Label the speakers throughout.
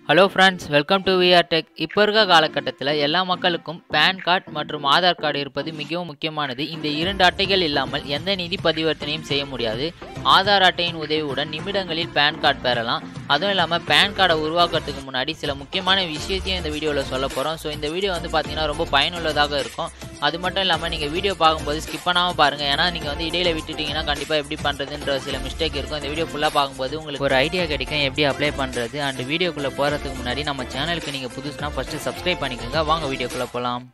Speaker 1: hello friends welcome to VR tech இப்போ இருக்க காலகட்டத்தில் எல்லா மக்களுக்கும் பேன் கார்டு மற்றும் ஆதார் கார்டு இருப்பது மிகவும் முக்கியமானது இந்த இரண்டு அட்டைகள் இல்லாமல் எந்த நிதி பரிவர்த்தனையும் செய்ய முடியாது ஆதார் அட்டையின் உதவியுடன் நிமிடங்களில் பேன் கார்டு பெறலாம் அதுவும் இல்லாமல் பேன் கார்டை உருவாக்குறதுக்கு முன்னாடி சில முக்கியமான விஷயத்தையும் இந்த வீடியோவில் சொல்ல போகிறோம் ஸோ இந்த வீடியோ வந்து பார்த்தீங்கன்னா ரொம்ப பயனுள்ளதாக இருக்கும் அது மட்டும் இல்லாமல் நீங்கள் வீடியோ பார்க்கும்போது ஸ்கிப் பண்ணாமல் பாருங்கள் ஏன்னா நீங்கள் வந்து இடையில விட்டுட்டீங்கன்னா கண்டிப்பாக எப்படி பண்ணுறதுன்ற சில மிஸ்டேக் இருக்கும் இந்த வீடியோ ஃபுல்லாக பார்க்கும்போது உங்களுக்கு ஒரு ஐடியா கிடைக்கும் எப்படி அப்ளை பண்ணுறது அண்ட் வீடியோக்குள்ளே போகிறதுக்கு முன்னாடி நம்ம சேனலுக்கு நீங்கள் புதுசுனா ஃபஸ்ட்டு சப்ஸ்கிரைப் பண்ணிக்கோங்க வாங்க வீடியோக்குள்ளே போகலாம்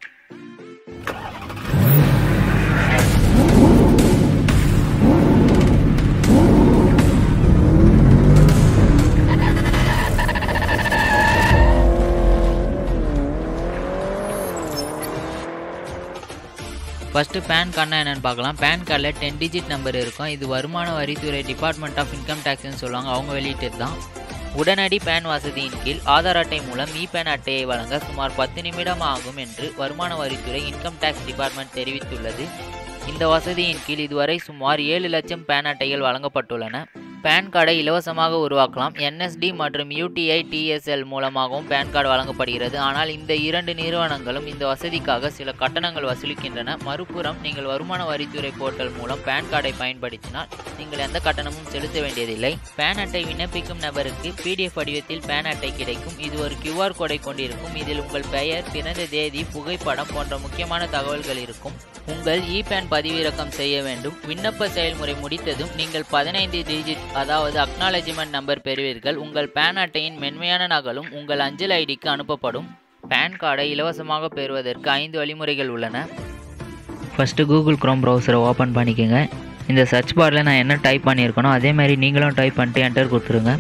Speaker 1: ஃபஸ்ட்டு பேன் கார்டுனா என்னென்னு பார்க்கலாம் பேன் கார்டில் டென் டிஜிட் நம்பர் இருக்கும் இது வருமான வரித்துறை டிபார்ட்மெண்ட் ஆஃப் இன்கம் டேக்ஸ்னு சொல்லுவாங்க அவங்க வெளியிட்டது தான் உடனடி பேன் வசதியின் கீழ் ஆதார் அட்டை மூலம் இ பேன் அட்டையை வழங்க சுமார் பத்து நிமிடம் ஆகும் என்று வருமான வரித்துறை இன்கம் டேக்ஸ் டிபார்ட்மெண்ட் தெரிவித்துள்ளது இந்த வசதியின் கீழ் இதுவரை சுமார் ஏழு லட்சம் பேன் அட்டைகள் வழங்கப்பட்டுள்ளன பேன் கார்டை இலவசமாக உருவாக்கலாம் என்எஸ்டி மற்றும் யூடிஐ டிஎஸ்எல் மூலமாகவும் பேன் கார்டு வழங்கப்படுகிறது ஆனால் இந்த இரண்டு நிறுவனங்களும் இந்த வசதிக்காக சில கட்டணங்கள் வசூலிக்கின்றன மறுபுறம் நீங்கள் வருமான வரித்துறை போர்ட்டல் மூலம் பேன் கார்டை பயன்படுத்தினால் நீங்கள் எந்த கட்டணமும் செலுத்த வேண்டியதில்லை பேன் அட்டை விண்ணப்பிக்கும் நபருக்கு பிடிஎஃப் வடிவத்தில் பேன் அட்டை கிடைக்கும் இது ஒரு கியூஆர் கோடை கொண்டிருக்கும் இதில் உங்கள் பெயர் பிறந்த தேதி புகைப்படம் போன்ற முக்கியமான தகவல்கள் இருக்கும் உங்கள் இ பேன் பதிவிறக்கம் செய்ய வேண்டும் விண்ணப்ப செயல்முறை முடித்ததும் நீங்கள் பதினைந்து டிஜிட் அதாவது அக்னாலஜ்மெண்ட் நம்பர் பெறுவீர்கள் உங்கள் பேன் அட்டையின் மென்மையான நகலும் உங்கள் அஞ்சல் ஐடிக்கு அனுப்பப்படும் பேன் கார்டை இலவசமாக பெறுவதற்கு ஐந்து வழிமுறைகள் உள்ளன ஃபஸ்ட்டு கூகுள் க்ரோம் ப்ரௌசரை ஓப்பன் பண்ணிக்கோங்க இந்த சர்ச் பாரில் நான் என்ன டைப் பண்ணியிருக்கனோ அதே மாதிரி நீங்களும் டைப் பண்ணிட்டு என்டர் கொடுத்துருங்க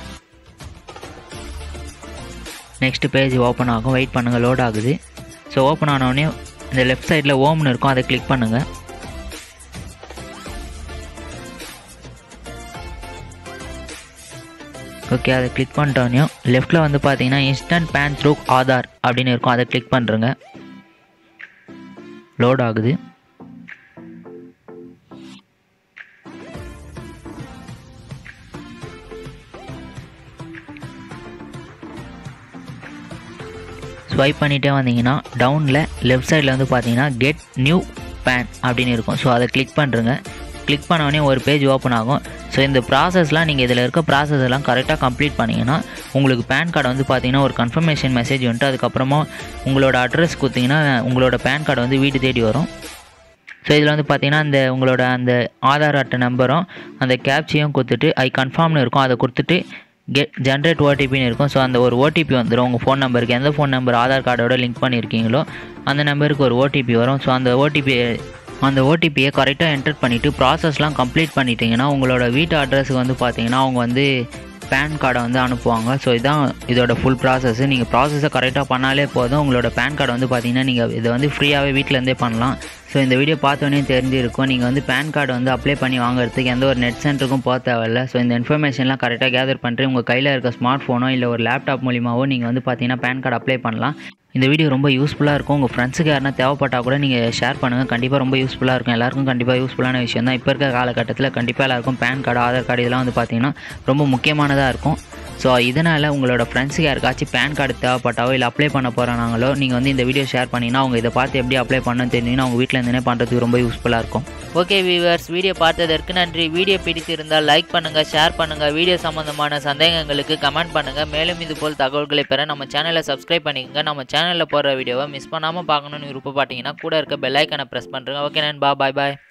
Speaker 1: நெக்ஸ்ட் பேஜ் ஓப்பன் ஆகும் வெயிட் பண்ணுங்கள் லோட் ஆகுது ஸோ ஓப்பன் ஆனோடனே இந்த லெஃப்ட் சைடில் ஓம்னு இருக்கும் அதை கிளிக் பண்ணுங்கள் ஓகே அதை கிளிக் பண்ணிட்டோனையும் லெஃப்ட்டில் வந்து பார்த்தீங்கன்னா இன்ஸ்டன்ட் பேன் த்ரூ ஆதார் அப்படின்னு இருக்கும் அதை கிளிக் பண்ணுறங்க லோட் ஆகுது ஸ்வைப் பண்ணிகிட்டே வந்தீங்கன்னா டவுனில் லெஃப்ட் சைடில் வந்து பார்த்தீங்கன்னா கெட் நியூ பேன் அப்படின்னு இருக்கும் ஸோ அதை கிளிக் பண்ணுறங்க கிளிக் பண்ணோடனே ஒரு பேஜ் ஓப்பன் ஆகும் ஸோ இந்த ப்ராசஸ்லாம் நீங்கள் இதில் இருக்க ப்ராசஸ் எல்லாம் கரெக்டாக கம்ப்ளீட் பண்ணிங்கன்னா உங்களுக்கு பேன் கார்டு வந்து பார்த்தீங்கன்னா ஒரு கன்ஃபர்மேஷன் மெசேஜ் வந்துட்டு அதுக்கப்புறமா உங்களோட அட்ரஸ் கொடுத்தீங்கன்னா உங்களோட பேன் கார்டு வந்து வீடு தேடி வரும் ஸோ இதில் வந்து பார்த்தீங்கன்னா அந்த உங்களோட அந்த ஆதார் அட்டை நம்பரும் அந்த கேப்சியும் கொடுத்துட்டு ஐ கன்ஃபார்ம்னு இருக்கும் அதை கொடுத்துட்டு கெட் ஜென்ரேட் ஓடிபின்னு இருக்கும் ஸோ அந்த ஒரு ஓடிபி வந்துடும் உங்கள் ஃபோன் நம்பருக்கு எந்த ஃபோன் நம்பர் ஆதார் கார்டோட லிங்க் பண்ணியிருக்கீங்களோ அந்த நம்பருக்கு ஒரு ஓடிபி வரும் ஸோ அந்த ஓடிபி அந்த ஓடிபியை கரெக்டாக என்டர் பண்ணிவிட்டு ப்ராசஸ்லாம் கம்ப்ளீட் பண்ணிட்டீங்கன்னா உங்களோட வீட்டு அட்ரஸுக்கு வந்து பார்த்தீங்கன்னா அவங்க வந்து பேன் கார்டை வந்து அனுப்புவாங்க ஸோ இதான் இதோட ஃபுல் ப்ராசஸ் நீங்கள் ப்ராசஸை கரெக்டாக பண்ணாலே போதும் உங்களோட பேன் கார்டை வந்து பார்த்தீங்கன்னா நீங்கள் இதை வந்து ஃப்ரீயாகவே வீட்டிலேருந்தே பண்ணலாம் ஸோ இந்த வீடியோ பார்த்தோன்னே தெரிஞ்சிருக்கும் நீங்கள் வந்து பேன் கார்டு வந்து அப்ளை பண்ணி வாங்குறதுக்கு எந்த ஒரு நெட் சென்டருக்கும் போக தேவையில்ல ஸோ இந்த இன்ஃபர்மேஷன்லாம் கரெக்டாக கேதர் பண்ணிட்டு உங்கள் கையில் இருக்க ஸ்மார்ட் ஃபோனோ இல்லை ஒரு லேப்டாப் மூலியமாவோ நீங்கள் வந்து பார்த்தீங்கன்னா பேன் கார்டு அப்ளை பண்ணலாம் இந்த வீடியோ ரொம்ப யூஸ்ஃபுல்லாக இருக்கும் உங்கள் ஃப்ரெண்ட்ஸுக்கு யாருனா தேவைப்பட்டால் கூட நீங்கள் ஷேர் பண்ணுங்கள் கண்டிப்பாக ரொம்ப யூஸ்ஃபுல்லாக இருக்கும் எல்லாருக்கும் கண்டிப்பாக யூஸ்ஃபுல்லான விஷயம் தான் இப்போ இருக்க காலகட்டத்தில் கண்டிப்பாக எல்லாருக்கும் பேன் கார்டு ஆதார் கார்டு இதெல்லாம் வந்து பார்த்தீங்கன்னா ரொம்ப முக்கியமானதாக இருக்கும் ஸோ இதனால் உங்களோட ஃப்ரெண்ட்ஸுக்கு யாருக்காச்சும் பேன் கார்டு தேவைப்பட்டாவோ இல்லை அப்ளை பண்ண போகிறாங்களோ நீங்கள் வந்து இந்த வீடியோ ஷேர் பண்ணிங்கன்னா அவங்க இதை பார்த்து எப்படி அப்ளை பண்ணணும்னு தெரிஞ்சிங்கன்னா அவங்க வீட்டில் இருந்தே பண்ணுறதுக்கு ரொம்ப யூஸ்ஃபுல்லாக இருக்கும் ஓகே வியூவர்ஸ் வீடியோ பார்த்ததற்கு நன்றி வீடியோ பிடித்திருந்தால் லைக் பண்ணுங்கள் ஷேர் பண்ணுங்கள் வீடியோ சம்மந்தமான சந்தேகங்களுக்கு கமெண்ட் பண்ணுங்கள் மேலும் இது போல் தகவல்களை பெற நம்ம சேனலை சப்ஸ்கிரைப் பண்ணிக்கோங்க நம்ம சேனலில் போடுற வீடியோவை மிஸ் பண்ணாமல் பார்க்கணுன்னு விருப்பப்பட்டீங்கன்னா கூட இருக்க பெல் ஐக்கனை ப்ரெஸ் பண்ணுறேங்க ஓகே நண்பா பாய் பாய்